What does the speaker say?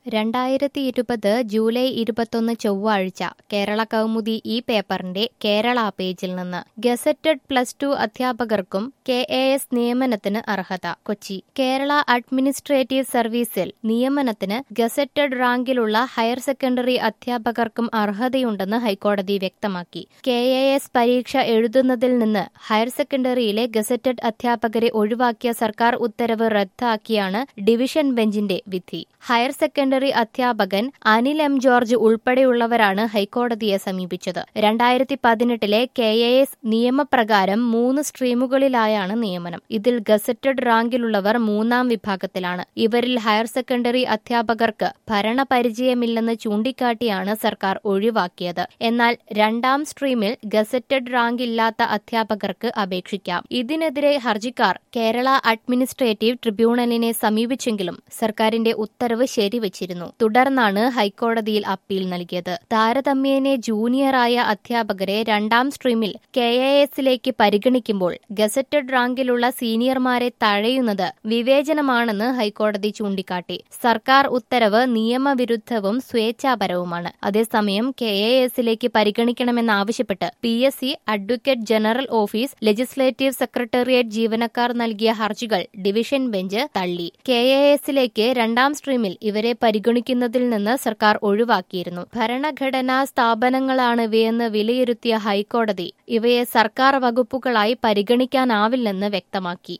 രണ്ടായിരത്തി ഇരുപത് ജൂലൈ ഇരുപത്തൊന്ന് ചൊവ്വാഴ്ച കേരള കൗമുദി ഈ പേപ്പറിന്റെ കേരള പേജിൽ നിന്ന് ഗസറ്റഡ് പ്ലസ് ടു അധ്യാപകർക്കും കെ എ എസ് നിയമനത്തിന് അർഹത കൊച്ചി കേരള അഡ്മിനിസ്ട്രേറ്റീവ് സർവീസിൽ നിയമനത്തിന് ഗസറ്റഡ് റാങ്കിലുള്ള ഹയർ സെക്കൻഡറി അധ്യാപകർക്കും അർഹതയുണ്ടെന്ന് ഹൈക്കോടതി വ്യക്തമാക്കി കെ എ എസ് പരീക്ഷ എഴുതുന്നതിൽ നിന്ന് ഹയർ സെക്കൻഡറിയിലെ ഗസറ്റഡ് അധ്യാപകരെ ഒഴിവാക്കിയ സർക്കാർ ഉത്തരവ് റദ്ദാക്കിയാണ് ഡിവിഷൻ ബെഞ്ചിന്റെ വിധി ഹയർ സെക്കൻഡറി അധ്യാപകൻ അനിൽ എം ജോർജ് ഉൾപ്പെടെയുള്ളവരാണ് ഹൈക്കോടതിയെ സമീപിച്ചത് രണ്ടായിരത്തി പതിനെട്ടിലെ കെ എ എസ് നിയമപ്രകാരം മൂന്ന് സ്ട്രീമുകളിലായാണ് നിയമനം ഇതിൽ ഗസറ്റഡ് റാങ്കിലുള്ളവർ മൂന്നാം വിഭാഗത്തിലാണ് ഇവരിൽ ഹയർ സെക്കൻഡറി അധ്യാപകർക്ക് ഭരണപരിചയമില്ലെന്ന് ചൂണ്ടിക്കാട്ടിയാണ് സർക്കാർ ഒഴിവാക്കിയത് എന്നാൽ രണ്ടാം സ്ട്രീമിൽ ഗസറ്റഡ് റാങ്ക് ഇല്ലാത്ത അധ്യാപകർക്ക് അപേക്ഷിക്കാം ഇതിനെതിരെ ഹർജിക്കാർ കേരള അഡ്മിനിസ്ട്രേറ്റീവ് ട്രിബ്യൂണലിനെ സമീപിച്ചെങ്കിലും സർക്കാരിന്റെ ഉത്തരവ് ശരിവച്ചിരുന്നു തുടർന്നാണ് ഹൈക്കോടതിയിൽ അപ്പീൽ നൽകിയത് താരതമ്യേന ജൂനിയറായ അധ്യാപകരെ രണ്ടാം സ്ട്രീമിൽ കെ എ എസിലേക്ക് പരിഗണിക്കുമ്പോൾ ഗസറ്റഡ് റാങ്കിലുള്ള സീനിയർമാരെ തഴയുന്നത് വിവേചനമാണെന്ന് ഹൈക്കോടതി ചൂണ്ടിക്കാട്ടി സർക്കാർ ഉത്തരവ് നിയമവിരുദ്ധവും സ്വേച്ഛാപരവുമാണ് അതേസമയം കെ എ എസിലേക്ക് പരിഗണിക്കണമെന്നാവശ്യപ്പെട്ട് P S C advocate general office legislative secretariat ജീവനക്കാർ നൽകിയ ഹർജികൾ ഡിവിഷൻ ബെഞ്ച് തള്ളി കെ എ എസിലേക്ക് രണ്ടാം സ്ട്രീമിൽ ഇവരെ പരിഗണിക്കുന്നതിൽ നിന്ന് സർക്കാർ ഒഴിവാക്കിയിരുന്നു ഭരണഘടനാ സ്ഥാപനങ്ങളാണ് ഇവയെന്ന് വിലയിരുത്തിയ ഹൈക്കോടതി ഇവയെ സർക്കാർ വകുപ്പുകളായി പരിഗണിക്കാനാവില്ലെന്ന് വ്യക്തമാക്കി